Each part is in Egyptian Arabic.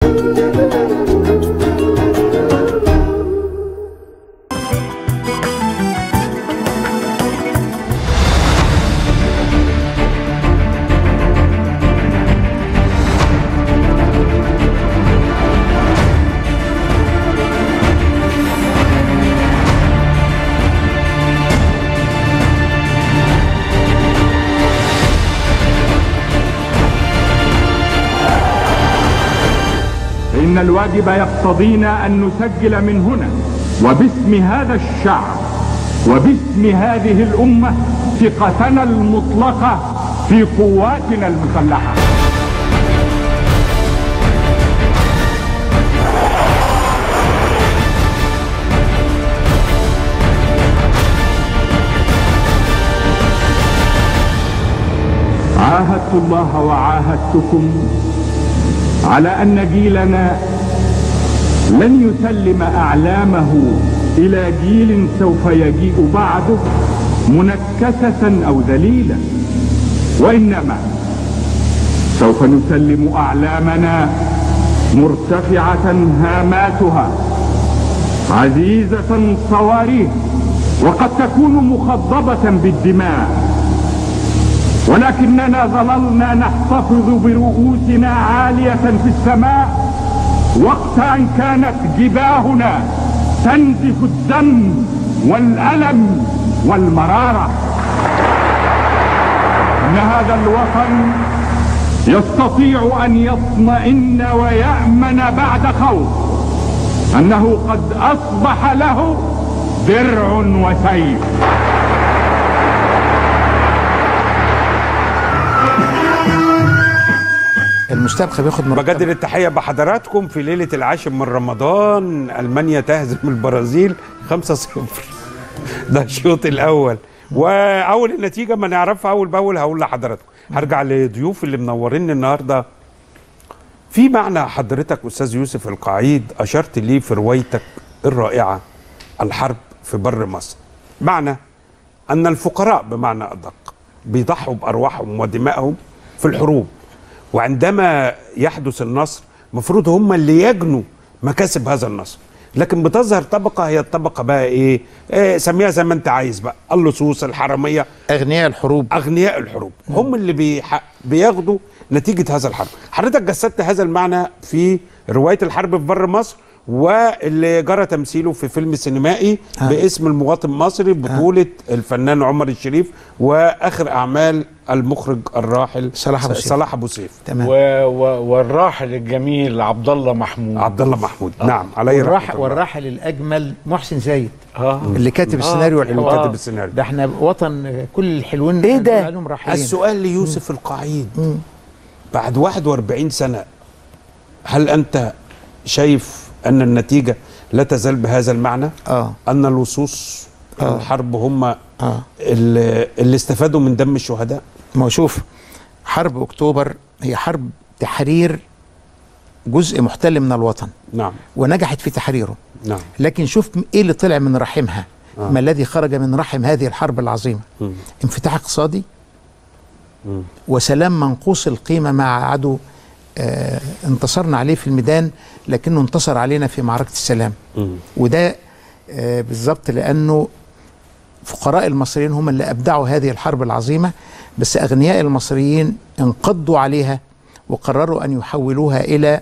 إن الواجب يقتضينا أن نسجل من هنا وباسم هذا الشعب وباسم هذه الأمة ثقتنا المطلقة في قواتنا المسلحة عاهدت الله وعاهدتكم على أن جيلنا لن يسلم أعلامه إلى جيل سوف يجيء بعده منكسة أو ذليلا وإنما سوف نسلم أعلامنا مرتفعة هاماتها عزيزة صواريه وقد تكون مخضبة بالدماء ولكننا ظللنا نحتفظ برؤوسنا عالية في السماء وقت أن كانت جباهنا تنزف الدم والألم والمرارة إن هذا الوطن يستطيع أن يطمئن ويأمن بعد خوف أنه قد أصبح له درع وسيف المستبقى بياخد مرتب بجدد التحية بحضراتكم في ليلة العاشر من رمضان ألمانيا تهزم البرازيل 5-0 ده الشوط الأول وأول النتيجة ما نعرفها أول بأول هقول لحضراتكم هرجع لضيوف اللي منورين النهاردة في معنى حضرتك أستاذ يوسف القعيد أشرت ليه في روايتك الرائعة الحرب في بر مصر معنى أن الفقراء بمعنى أدق بيضحوا بأرواحهم ودمائهم في الحروب وعندما يحدث النصر مفروض هم اللي يجنوا مكاسب هذا النصر لكن بتظهر طبقة هي الطبقة بقى إيه, إيه سميها زي ما أنت عايز بقى اللصوص الحرامية اغنياء الحروب أغنياء الحروب هم اللي بيح... بياخدوا نتيجة هذا الحرب حضرتك جسدت هذا المعنى في رواية الحرب في بر مصر واللي جرى تمثيله في فيلم سينمائي آه. باسم المواطن المصري بطولة الفنان عمر الشريف وآخر أعمال المخرج الراحل صلاح أبو سيف. صلاح أبو سيف تمام و... و... والراحل الجميل عبد الله محمود عبد الله محمود نعم علي والراحل, رحمة الله والراحل الاجمل محسن زيد اه اللي كاتب السيناريو اللي والحوار كاتب السيناريو ده احنا وطن كل الحلوين ايه هنقول ده عليهم راحلين السؤال ليوسف القعيد بعد 41 سنة هل أنت شايف أن النتيجة لا تزال بهذا المعنى اه أن اللصوص آه. الحرب هم اه اللي, اللي استفادوا من دم الشهداء ما هو شوف حرب اكتوبر هي حرب تحرير جزء محتل من الوطن نعم ونجحت في تحريره نعم لكن شوف ايه اللي طلع من رحمها آه. ما الذي خرج من رحم هذه الحرب العظيمه مم. انفتاح اقتصادي مم. وسلام منقوص القيمه مع عدو آه انتصرنا عليه في الميدان لكنه انتصر علينا في معركه السلام مم. وده آه بالظبط لانه فقراء المصريين هم اللي ابدعوا هذه الحرب العظيمه بس اغنياء المصريين انقضوا عليها وقرروا ان يحولوها الى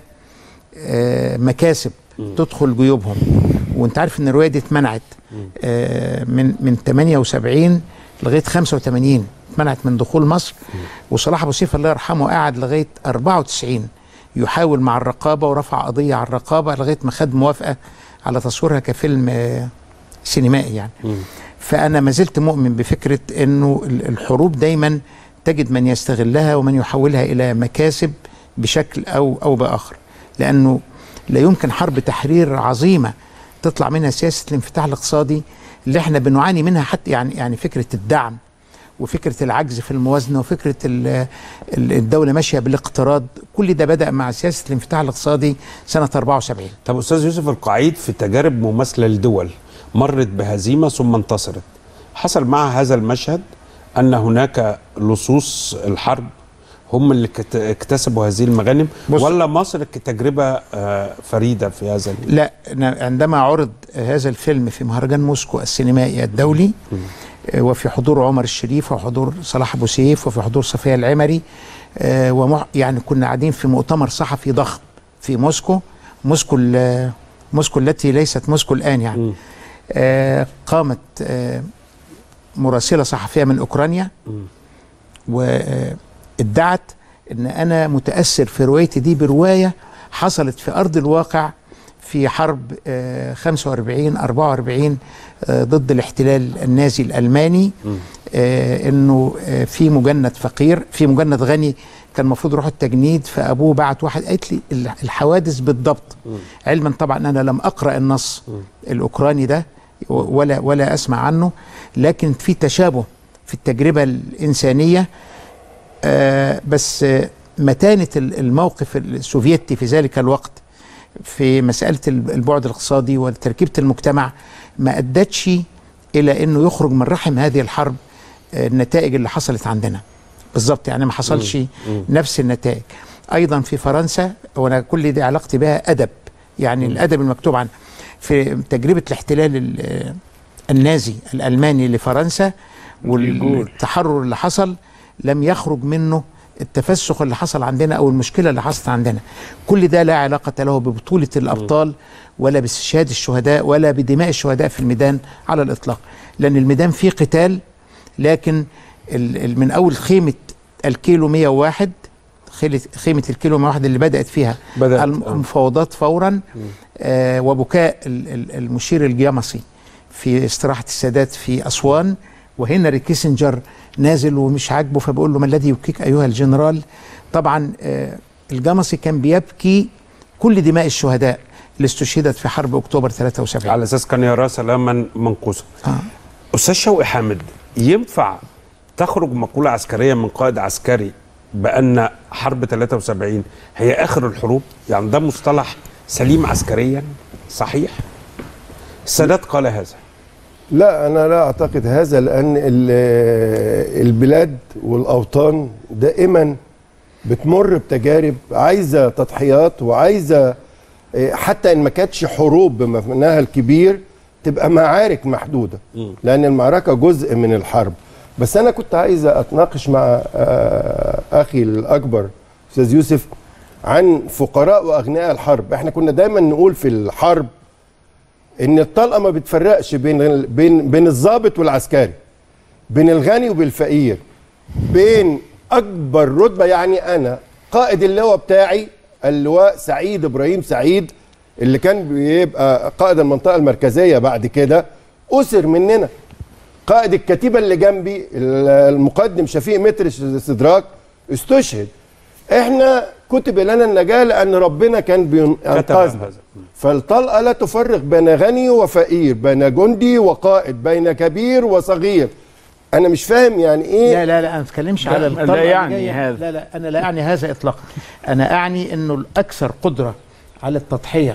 آه، مكاسب تدخل جيوبهم وانت عارف ان الروايه دي اتمنعت آه، من من 78 لغايه 85 اتمنعت من دخول مصر وصلاح ابو سيف الله يرحمه قعد لغايه 94 يحاول مع الرقابه ورفع قضيه على الرقابه لغايه ما خد موافقه على تصويرها كفيلم آه، سينمائي يعني فانا ما زلت مؤمن بفكره انه ال- الحروب دايما تجد من يستغلها ومن يحولها الى مكاسب بشكل او او باخر لانه لا يمكن حرب تحرير عظيمه تطلع منها سياسه الانفتاح الاقتصادي اللي احنا بنعاني منها حتى يعني يعني فكره الدعم وفكره العجز في الموازنه وفكره ال- ال- الدوله ماشيه بالاقتراض كل ده بدا مع سياسه الانفتاح الاقتصادي سنه 74 طب أستاذ يوسف القعيد في تجارب مماثلة لدول مرت بهزيمة ثم انتصرت حصل مع هذا المشهد أن هناك لصوص الحرب هم اللي كت- اكتسبوا هذه المغانم بص- ولا مصر كتجربه آه، فريده في هذا ال- لا أنا عندما عرض هذا الفيلم في مهرجان موسكو السينمائي الدولي آه، وفي حضور عمر الشريف وحضور صلاح ابو سيف وفي حضور صفيه العمري آه، ومح يعني كنا قاعدين في مؤتمر صحفي ضخم في موسكو موسكو ال- موسكو التي ليست موسكو الان يعني آه، قامت آه، مراسله صحفيه من اوكرانيا وادعت ان انا متاثر في روايتي دي بروايه حصلت في ارض الواقع في حرب آه، 45 44 آه، ضد الاحتلال النازي الالماني آه، انه آه، في مجند فقير في مجند غني كان المفروض يروح التجنيد فابوه بعت واحد قالت لي ال- الحوادث بالضبط علما طبعا انا لم اقرا النص الاوكراني ده و- ولا ولا اسمع عنه لكن في تشابه في التجربه الانسانيه آه، بس آه، متانه ال- الموقف السوفيتي في ذلك الوقت في مساله ال- البعد الاقتصادي وتركيبه المجتمع ما ادتش الى انه يخرج من رحم هذه الحرب آه، النتائج اللي حصلت عندنا بالظبط يعني ما حصلش نفس النتائج ايضا في فرنسا وانا كل دي علاقتي بها ادب يعني الادب المكتوب عنه في تجربه الاحتلال ال- النازي الالماني لفرنسا والتحرر اللي حصل لم يخرج منه التفسخ اللي حصل عندنا او المشكله اللي حصلت عندنا كل ده لا علاقه له ببطوله الابطال ولا باستشهاد الشهداء ولا بدماء الشهداء في الميدان على الاطلاق لان الميدان فيه قتال لكن ال- ال- من اول خيمه الكيلو 101 خيلة- خيمه الكيلو 101 اللي بدات فيها بدأت، الم- آه. المفاوضات فورا آه وبكاء ال- ال- المشير الجمصي في استراحه السادات في اسوان وهنري كيسنجر نازل ومش عاجبه فبقول له ما الذي يبكيك ايها الجنرال طبعا آه الجمصي كان بيبكي كل دماء الشهداء اللي استشهدت في حرب اكتوبر 73 على اساس كان يرى سلاما منقوصا آه. استاذ شوقي حامد ينفع تخرج مقوله عسكريه من قائد عسكري بان حرب 73 هي اخر الحروب يعني ده مصطلح سليم عسكريا صحيح السادات قال هذا لا انا لا اعتقد هذا لان ال- البلاد والاوطان دائما بتمر بتجارب عايزه تضحيات وعايزه إيه، حتى ان ما كانتش حروب بمعناها الكبير تبقى معارك محدوده لان المعركه جزء من الحرب بس انا كنت عايز اتناقش مع آه، اخي الاكبر استاذ يوسف عن فقراء واغنياء الحرب احنا كنا دايما نقول في الحرب ان الطلقه ما بتفرقش بين ال- بين بين الضابط والعسكري بين الغني وبالفقير بين اكبر رتبه يعني انا قائد اللواء بتاعي اللواء سعيد ابراهيم سعيد اللي كان بيبقى قائد المنطقه المركزيه بعد كده اسر مننا قائد الكتيبه اللي جنبي ال- المقدم شفيق متر استدراك استشهد احنا كتب لنا النجاه لان ربنا كان بينقذنا هذا. فالطلقه لا تفرق بين غني وفقير بين جندي وقائد بين كبير وصغير انا مش فاهم يعني ايه لا لا لا انا ما بتكلمش على لا الطلقة اللي يعني جاية. هذا. لا لا انا لا اعني هذا اطلاقا انا اعني انه الاكثر قدره على التضحيه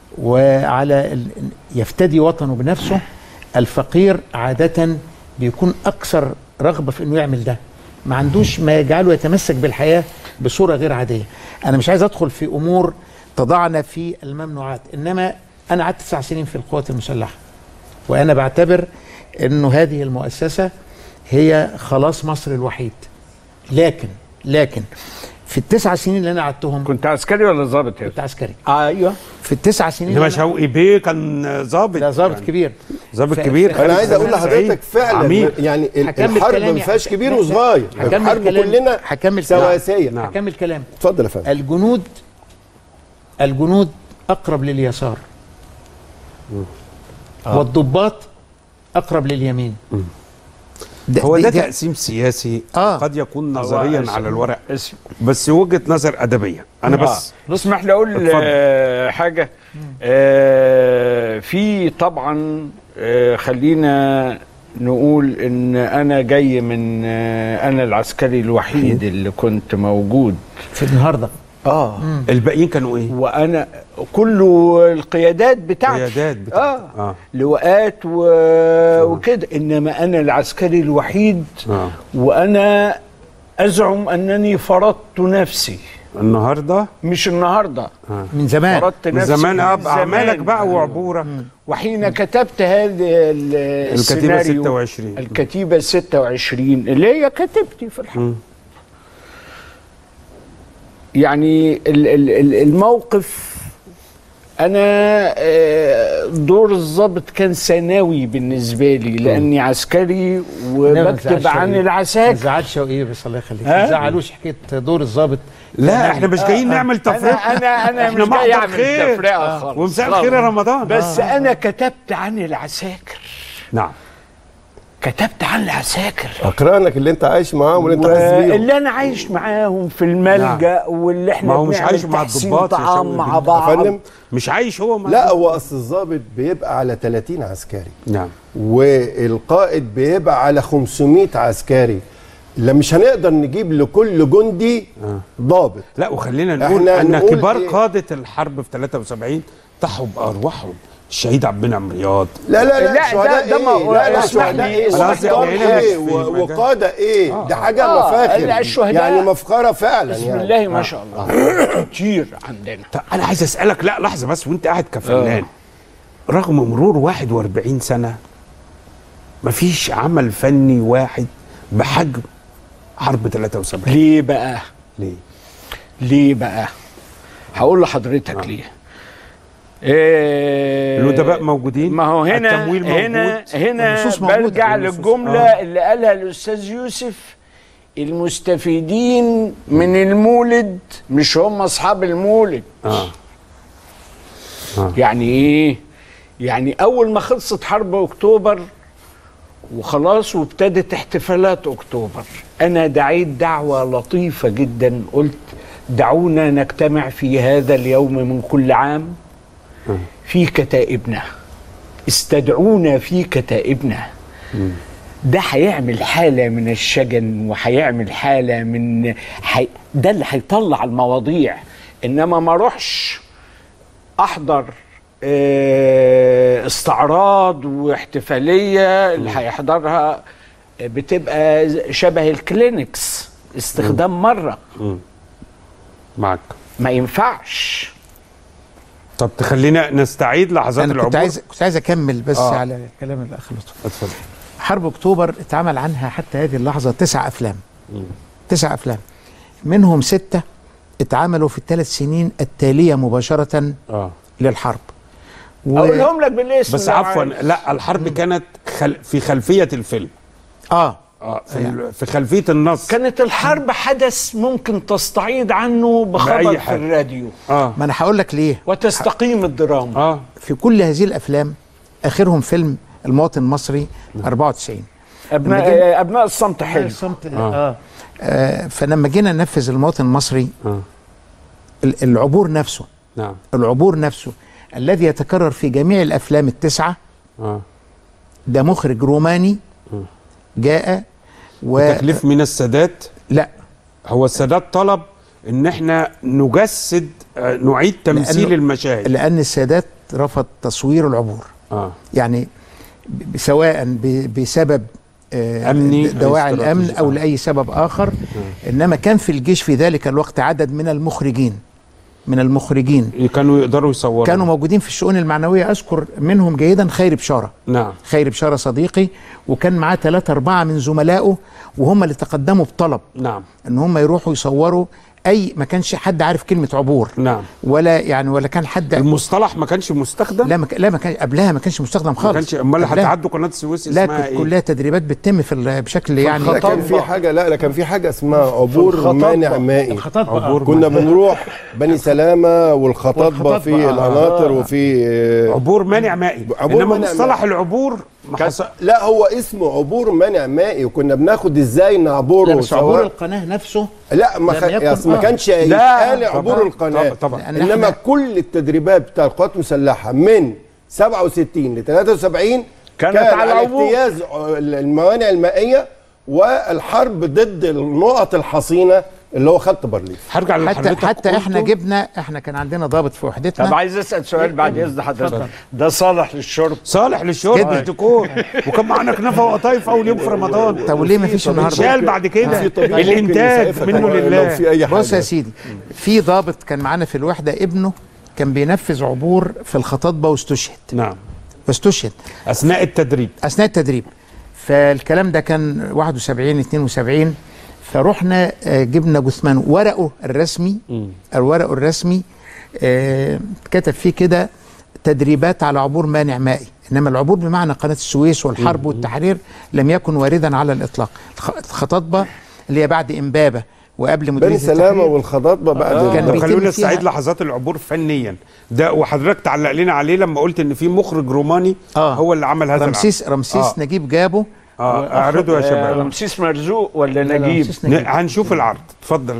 وعلى ال... يفتدي وطنه بنفسه الفقير عاده بيكون اكثر رغبه في انه يعمل ده ما عندوش ما يجعله يتمسك بالحياه بصوره غير عاديه انا مش عايز ادخل في امور تضعنا في الممنوعات انما انا قعدت تسع سنين في القوات المسلحه وانا بعتبر انه هذه المؤسسه هي خلاص مصر الوحيد لكن لكن في التسع سنين اللي انا قعدتهم كنت عسكري ولا ضابط يا كنت عسكري ايوه في التسع سنين انما اللي أنا- شوقي بيه كان ظابط ده ظابط يعني. كبير ظابط ف- كبير ف- انا عايز اقول سعيد. لحضرتك فعلا عميق. يعني ال- هكمل الحرب كلامي. ما فيهاش كبير لا، لا. وصغير هكمل الحرب كلامي. كلنا هكمل كلامي. سواسيه نعم. هكمل كلام اتفضل يا فندم الجنود الجنود اقرب لليسار والضباط اقرب لليمين هو دي- ده دي- تقسيم سياسي آه. قد يكون نظريا اسم- على الورق اسم بس وجهه نظر ادبيه انا بس آه. اسمح لي اقول اتفضل. آه حاجه آه في طبعا آه خلينا نقول ان انا جاي من آه انا العسكري الوحيد اللي كنت موجود في النهارده اه الباقيين كانوا ايه؟ وانا كل القيادات بتاعتي قيادات بتاعت- اه, آه. لواءات و... وكده انما انا العسكري الوحيد آه. وانا ازعم انني فرضت نفسي النهارده مش النهارده من زمان فرضت من نفسي زمان اه من باعمالك زمان. بقى وعبورك وحين كتبت هذا ال- الكتيبة السيناريو 26. الكتيبة 26 اللي هي كتيبتي في الحرب يعني ال- ال- ال- الموقف انا آه، دور الضابط كان ثانوي بالنسبه لي لاني عسكري وبكتب عن العساكر زعل شوقي بس الله يخليك ها؟ ما زعلوش حكايه دور الضابط لا احنا مش جايين نعمل انا تفرقه انا انا احنا مش جاي محضر اعمل خير. تفرقه خالص ومساء خالص. الخير يا رمضان بس انا كتبت عن العساكر نعم كتبت عن العساكر اقرانك اللي انت عايش معاهم واللي انت حاسس بيهم اللي انا عايش معاهم في الملجا واللي احنا ما هو مش بنعمل عايش مع تحسين الضباط يا طعام شوقي. مع يا بعض فندم مش عايش هو مع لا هو اصل الضابط بيبقى على 30 عسكري نعم والقائد بيبقى على 500 عسكري لا مش هنقدر نجيب لكل جندي ضابط لا وخلينا نقول احنا ان نقول كبار إيه؟ قاده الحرب في 73 ضحوا بارواحهم الشهيد عبد المنعم رياض لا لا لا، لا ده- شهداء ده ما- ايه لا لا اسمح شهداء لي، ايه أنا قصدي وأبطال يعني ايه مش في و- الميدان. وقادة ايه ده حاجة آه، مفاخر لا، الشهداء- يعني مفخرة فعلا بسم يعني الله ما شاء الله كتير عندنا طب انا عايز اسالك لا لحظه بس وانت قاعد كفنان رغم مرور 41 سنه مفيش عمل فني واحد بحجم حرب 73 ليه بقى ليه؟ ليه بقى هقول لحضرتك ليه إيه الأدباء موجودين ما هو هنا التمويل موجود هنا هنا النصوص موجودة. برجع النصوص. للجمله آه. اللي قالها الاستاذ يوسف المستفيدين من المولد مش هم اصحاب المولد اه يعني ايه يعني اول ما خلصت حرب اكتوبر وخلاص وابتدت احتفالات اكتوبر انا دعيت دعوه لطيفه جدا قلت دعونا نجتمع في هذا اليوم من كل عام في كتائبنا استدعونا في كتائبنا ده هيعمل حالة من الشجن وهيعمل حالة من حي... ده اللي هيطلع المواضيع إنما ما اروحش أحضر آه، استعراض واحتفالية اللي هيحضرها بتبقى شبه الكلينكس استخدام مرة معك ما ينفعش طب تخلينا نستعيد لحظات انا العبور كنت عايز كنت عايز اكمل بس آه. على كلام الاخ لطفي اتفضل حرب اكتوبر اتعمل عنها حتى هذه اللحظه تسع افلام تسع افلام منهم سته اتعملوا في الثلاث سنين التاليه مباشره اه للحرب و... أقولهم لك بالاسم بس لو عفوا عايز. لا الحرب كانت خل... في خلفيه الفيلم اه اه في, ال... في خلفيه النص كانت الحرب حدث ممكن تستعيض عنه بخبر بأي في حاجة. الراديو اه ما انا هقول لك ليه وتستقيم الدراما اه في كل هذه الافلام اخرهم فيلم المواطن المصري 94 ابناء لما جينا- ابناء الصمت حلو الصمت آه. آه فلما جينا ننفذ المواطن المصري اه ال- العبور نفسه نعم العبور نفسه الذي يتكرر في جميع الافلام التسعه اه ده مخرج روماني جاء و تكليف من السادات لا هو السادات طلب ان احنا نجسد آه، نعيد تمثيل لأنه- المشاهد لان السادات رفض تصوير العبور اه يعني ب- سواء ب- بسبب آه، أمني د- دواعي أو الامن استراتيجي. او آه. لاي سبب اخر انما كان في الجيش في ذلك الوقت عدد من المخرجين من المخرجين كانوا يقدروا يصوروا كانوا موجودين في الشؤون المعنويه اذكر منهم جيدا خير بشاره نعم خير بشاره صديقي وكان معاه ثلاثة أربعة من زملائه وهم اللي تقدموا بطلب نعم ان هم يروحوا يصوروا اي ما كانش حد عارف كلمه عبور نعم ولا يعني ولا كان حد المصطلح ما كانش مستخدم لا ما كان لا ما كان قبلها ما كانش مستخدم ما خالص كانش امال قبلها. هتعدوا قناه السويس لا اسمها كانت ايه كلها تدريبات بتتم في ال- بشكل يعني لا كان في حاجة لا لا كان في حاجة اسمها عبور مانع مائي الخطاطبة عبور كنا بنروح بني سلامة والخطاطبة في والخطاطبة، آه. القناطر وفي آه، عبور مانع مائي عبور انما مانع مصطلح مائي. العبور ما كان- حصل لا هو اسمه عبور مانع مائي وكنا بناخد ازاي نعبره لا بس عبور سواء- القناه نفسه لا ما, لم خ... يكن- أصل ما آه. كانش لا، يتقال طبعاً، عبور القناه طبعاً، طبعاً. لأن انما إحنا- كل التدريبات بتاع القوات المسلحه من 67 ل 73 كانت كان على على العبور. اجتياز الموانع المائيه والحرب ضد النقط الحصينه اللي هو خط بارليف هرجع حتى لحضرتك حتى احنا قلته. جبنا احنا كان عندنا ضابط في طب وحدتنا عايز اسال سؤال بعد اذن حضرتك ده صالح للشرب صالح للشرب جدا. مش ديكور وكان معانا كنافه وقطايف اول يوم في رمضان طب وليه ما فيش النهارده شال بعد كده في طبيب ممكن الانتاج يسعفك منه لو لله في اي حاجه بص يا سيدي في ضابط كان معانا في الوحده ابنه كان بينفذ عبور في الخطاطبه واستشهد نعم واستشهد اثناء التدريب اثناء التدريب فالكلام ده كان 71 72 فرحنا آه، جبنا جثمان ورقه الرسمي الورقه الرسمي آه، كتب فيه كده تدريبات على عبور مانع مائي انما العبور بمعنى قناه السويس والحرب والتحرير لم يكن واردا على الاطلاق الخ- الخطاطبه اللي هي بعد امبابه وقبل بني مديريه سلامه التحرير والخضاطبه بعد كان طب بيتم خلونا فيها- نستعيد لحظات العبور فنيا ده وحضرتك تعلق لنا عليه لما قلت ان في مخرج روماني آه. هو اللي عمل هذا رمسيس رمسيس آه. نجيب جابه العمل. اه اعرضوا يا آه، شباب رمسيس مرزوق ولا لا، لا، نجيب رمسيس نجيب. ن- هنشوف العرض اتفضل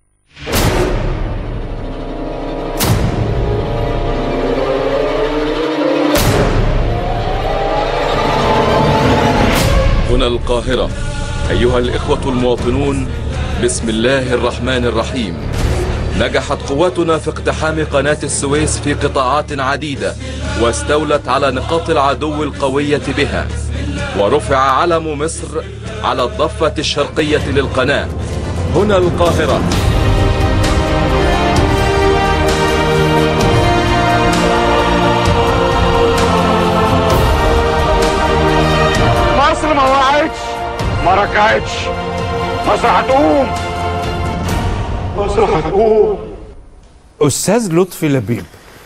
هنا القاهرة أيها الإخوة المواطنون بسم الله الرحمن الرحيم نجحت قواتنا في اقتحام قناة السويس في قطاعات عديدة واستولت على نقاط العدو القوية بها ورفع علم مصر على الضفة الشرقية للقناة هنا القاهرة مصر ما وقعتش ما ركعتش مصر هتقوم مصر هتقوم استاذ لطفي لبيب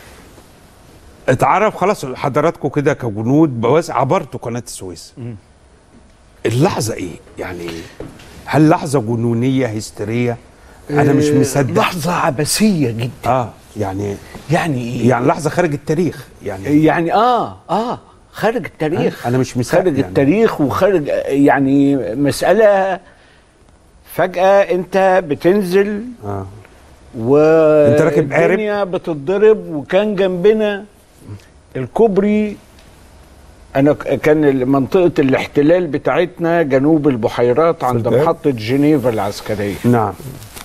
اتعرف خلاص حضراتكم كده كجنود بواس عبرتوا قناه السويس اللحظه ايه يعني هل لحظه جنونيه هستيريه انا مش مصدق لحظة عبثية جدا اه يعني يعني ايه؟ يعني لحظه خارج التاريخ يعني يعني اه اه خارج التاريخ أنا مش مصدق خارج يعني. التاريخ وخارج يعني مسألة فجأة انت بتنزل اه و أنت راكب قارب؟ الدنيا بتتضرب وكان جنبنا الكوبري انا ك- كان منطقة الاحتلال بتاعتنا جنوب البحيرات عند سرداب؟ محطة جنيفا العسكرية نعم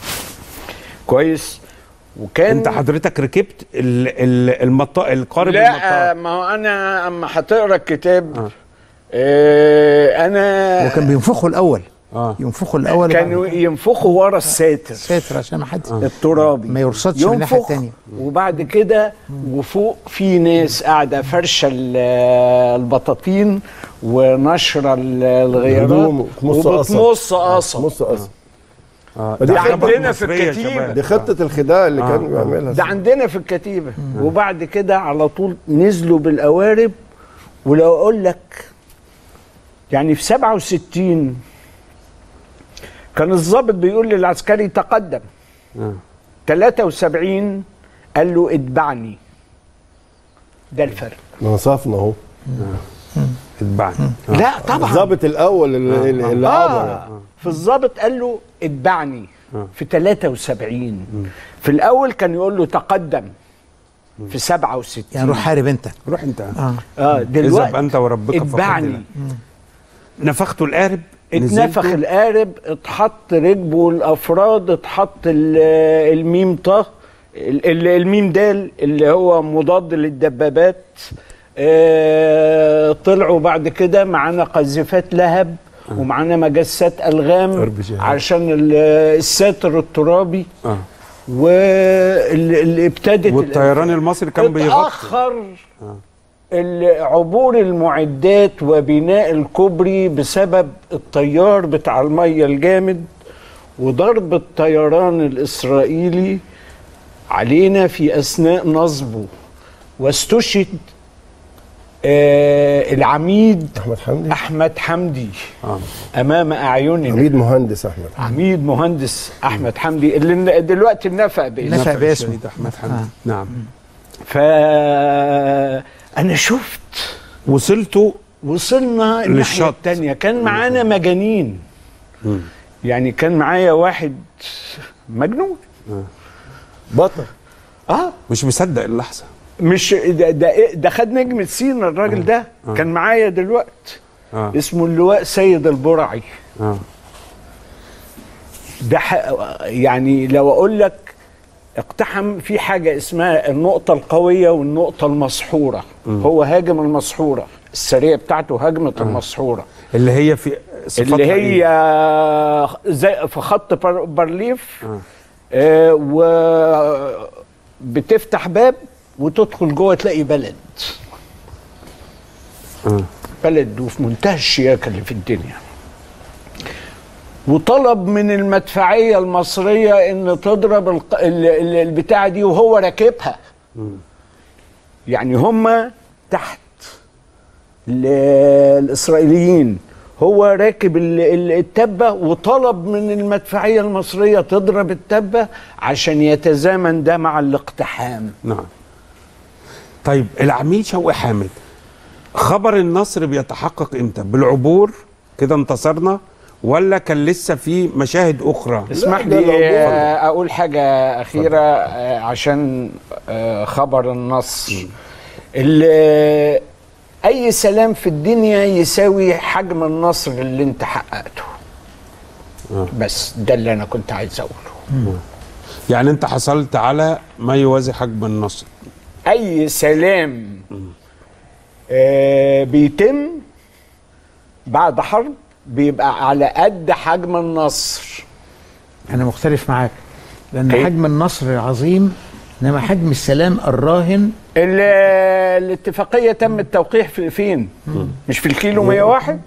كويس وكان انت حضرتك ركبت ال- ال- المطار القارب لا المطار ما هو انا اما هتقرا الكتاب آه. آه انا وكان بينفخوا الاول اه ينفخوا الاول كانوا ينفخوا ورا الساتر ساتر عشان ما حد الترابي ما يرصدش من الناحيه ينفخ الثانيه وبعد كده وفوق في ناس قاعده فرشه ال- البطاطين ونشره ال- الغيارات هدوم وتمص قصب. وبتمص قصب نص اصلا اه ودي ده خبرة عندنا في مصرية يا الكتيبة. شباب. دي خطه الخداع اللي آه، كان آه. بيعملها ده عندنا في الكتيبه وبعد كده على طول نزلوا بالقوارب ولو اقول لك يعني في 67 كان الضابط بيقول للعسكري تقدم آه. 73 قال له اتبعني ده الفرق منصفنا اهو اتبعني آه. لا طبعا الضابط الاول اللي, اللي اللي عبر آه في الضابط قال له اتبعني في 73 في الاول كان يقول له تقدم في 67 يعني روح حارب انت روح انت اه اه اذهب دلوقتي انت وربك اتبعني فقد نفختوا القارب اتنفخ نزلتوا؟ القارب اتحط ركبه الافراد اتحط ال- الميم طه ال- ال- الميم دال اللي هو مضاد للدبابات اه طلعوا بعد كده معانا قذيفات لهب ومعانا مجسات الغام قرب شهاب. عشان ال- الساتر الترابي اه واللي ابتدت والطيران المصري كان بيغطي اتأخر ال- عبور المعدات وبناء الكوبري بسبب التيار بتاع المية الجامد وضرب الطيران الإسرائيلي علينا في أثناء نصبه واستشهد آه العميد احمد حمدي أحمد حمدي آه. أمام أعيننا عميد مهندس احمد عميد مهندس أحمد حمدي اللي دلوقتي نفق باسمه نفق نفع باسمه. الشهيد احمد حمدي آه. نعم فأنا شفت وصلتوا وصلنا الناحية للشط. التانية كان معانا مجانين يعني كان معايا واحد مجنون بطل اه مش مصدق اللحظه مش ده ده, إيه- ده خد نجمة سينا الراجل ده كان معايا دلوقتي اه اسمه اللواء سيد البرعي اه ده ح- يعني لو اقول لك اقتحم في حاجه اسمها النقطه القويه والنقطه المسحوره هو هاجم المسحوره السريه بتاعته هجمت المسحوره اللي هي في صفاتها اللي إيه؟ هي زي في خط بر- بارليف آه و بتفتح باب وتدخل جوه تلاقي بلد آه. بلد وفي منتهى الشياكه اللي في الدنيا وطلب من المدفعيه المصريه ان تضرب الق- ال- ال- البتاعه دي وهو راكبها يعني هم تحت ال- الاسرائيليين هو راكب ال- ال- التبه وطلب من المدفعيه المصريه تضرب التبه عشان يتزامن ده مع الاقتحام نعم طيب العميد شوقي حامد خبر النصر بيتحقق امتى بالعبور كده انتصرنا ولا كان لسه في مشاهد اخرى اسمح ده لي العبور. آه، اقول حاجه اخيره آه، عشان آه، خبر النصر ال- اي سلام في الدنيا يساوي حجم النصر اللي انت حققته بس ده اللي انا كنت عايز اقوله يعني انت حصلت على ما يوازي حجم النصر اي سلام آه، بيتم بعد حرب بيبقى على قد حجم النصر انا مختلف معاك لان إيه؟ حجم النصر عظيم انما حجم السلام الراهن ال- الاتفاقيه تم التوقيع في فين مش في الكيلو 101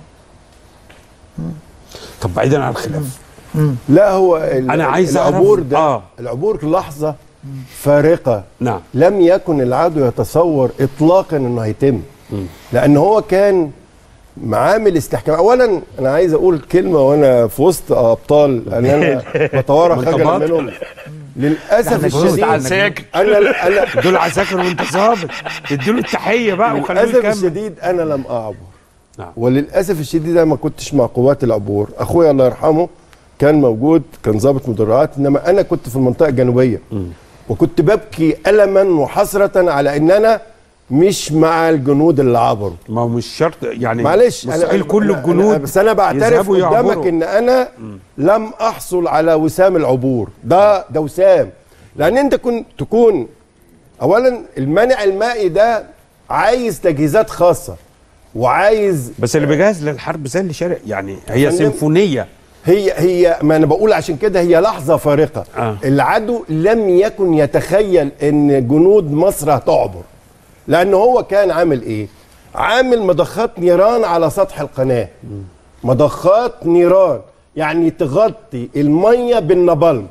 طب بعيدا عن الخلاف لا هو ال- أنا عايز أعرف- العبور ده آه. العبور لحظه فارقه نعم لم يكن العدو يتصور اطلاقا انه هيتم لان هو كان معامل استحكام اولا انا عايز اقول كلمه وانا في وسط ابطال ان انا بتوارى ما أنت خجلا بطل. منهم للاسف إحنا جنود. الشديد عساكر. انا انا دول عساكر وانت ظابط اديله التحيه بقى وخلوه للاسف يكمل الشديد انا لم اعبر نعم. وللاسف الشديد انا ما كنتش مع قوات العبور اخويا الله يرحمه كان موجود كان ضابط مدرعات انما انا كنت في المنطقه الجنوبيه وكنت ببكي الما وحسره على ان انا مش مع الجنود اللي عبروا ما هو مش شرط يعني معلش مستحيل كل أنا- الجنود أنا بس انا بعترف يذهبوا قدامك يعبروا. ان انا لم احصل على وسام العبور ده ده وسام لان انت كنت تكون اولا المنع المائي ده عايز تجهيزات خاصه وعايز بس اللي بيجهز للحرب زي اللي شارع يعني هي فندم. سيمفونيه هي هي ما انا بقول عشان كده هي لحظه فارقه آه. العدو لم يكن يتخيل ان جنود مصر هتعبر لان هو كان عامل ايه عامل مضخات نيران على سطح القناه مضخات نيران يعني تغطي الميه بالنبالم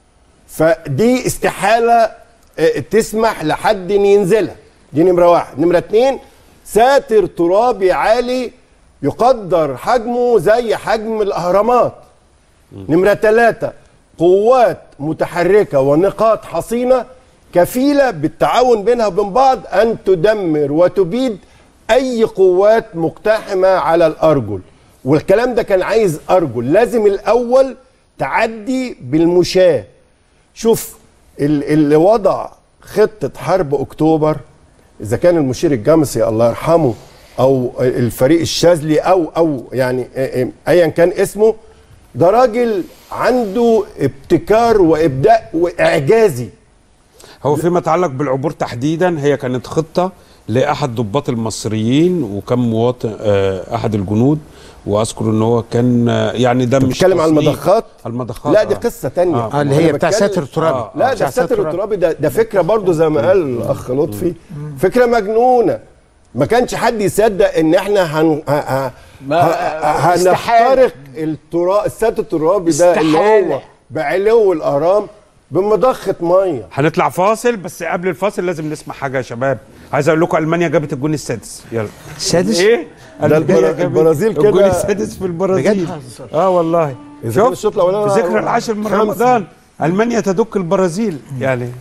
فدي استحاله آه، تسمح لحد ان ينزلها دي نمره واحد نمره اتنين ساتر ترابي عالي يقدر حجمه زي حجم الاهرامات نمرة ثلاثة قوات متحركة ونقاط حصينة كفيلة بالتعاون بينها وبين بعض أن تدمر وتبيد أي قوات مقتحمة على الأرجل والكلام ده كان عايز أرجل لازم الأول تعدي بالمشاة شوف ال- اللي وضع خطة حرب أكتوبر إذا كان المشير الجمسي الله يرحمه أو الفريق الشاذلي أو أو يعني أيا كان اسمه ده راجل عنده ابتكار وابداع واعجازي هو فيما يتعلق بالعبور تحديدا هي كانت خطه لاحد ضباط المصريين وكان مواطن آه، احد الجنود واذكر ان هو كان آه، يعني ده مش بتتكلم على تصنيف. المضخات المضخات لا دي آه. قصه تانية آه. آه، اللي أنا هي بتاع بتكلم- ساتر الترابي آه. لا بتاع ده ساتر الترابي ده ده فكره برضه زي ما قال الاخ لطفي فكره مجنونه ما كانش حد يصدق ان احنا هن ه- ه- ما- ه- استحالة. هنخترق التراب السد الترابي ده اللي هو استحالة. بعلو الاهرام بمضخه ميه هنطلع فاصل بس قبل الفاصل لازم نسمع حاجه يا شباب عايز اقول لكم المانيا جابت الجون السادس يلا السادس ايه ده ألمانيا البرا- جابت البرازيل كده- الجون السادس في البرازيل بجد؟ اه والله إذا كان شوف الشوط الأولاني في ذكرى العاشر من خمسة. رمضان المانيا تدك البرازيل يعني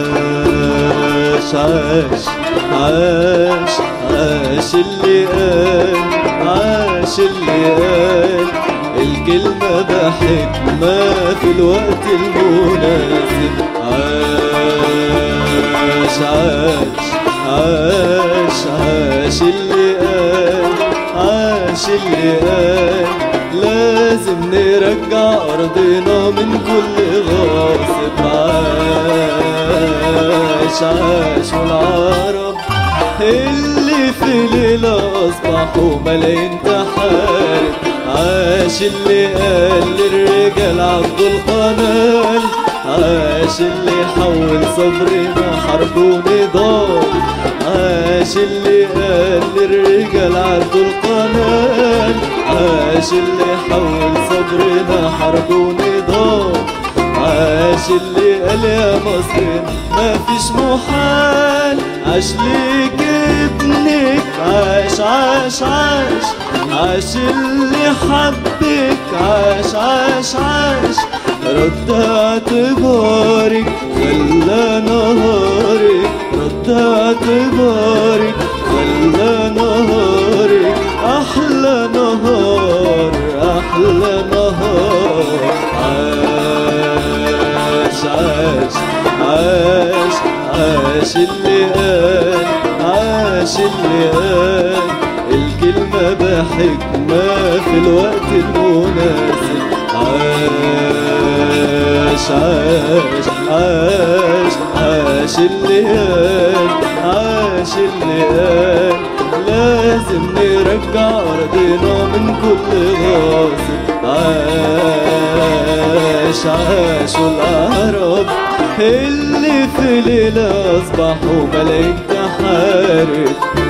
عاش عاش عاش عاش اللي قال اللي قال الكلمة بحكمة في الوقت المناسب عاش عاش عاش عاش اللي قال عاش اللي قال لازم نرجع أرضنا من كل غاصب عاش عاش والعرب اللي في ليلة أصبحوا ملايين تحارب عاش اللي قال للرجال عبد القنال عاش اللي حول صبرنا حرب ونضال عاش اللي قال للرجال عبد القنال عاش اللي حول صبرنا حرب ونضال عاش اللي قال يا مصر ما فيش محال عاش ليك ابنك عاش عاش عاش عاش اللي حبك عاش عاش عاش رد اعتبارك خلى نهارك رد اعتبارك خلى نهارك احلى نهار احلى نهار عاش عاش عاش عاش اللي قال عاش اللي قال الكلمة بحكمة في الوقت المناسب عاش عاش عاش عاش اللي قال عاش اللي قال لازم نرجع أرضنا من كل غاصب عاش عاش والأعراب اللي في ليلة أصبحوا ملايين تحارب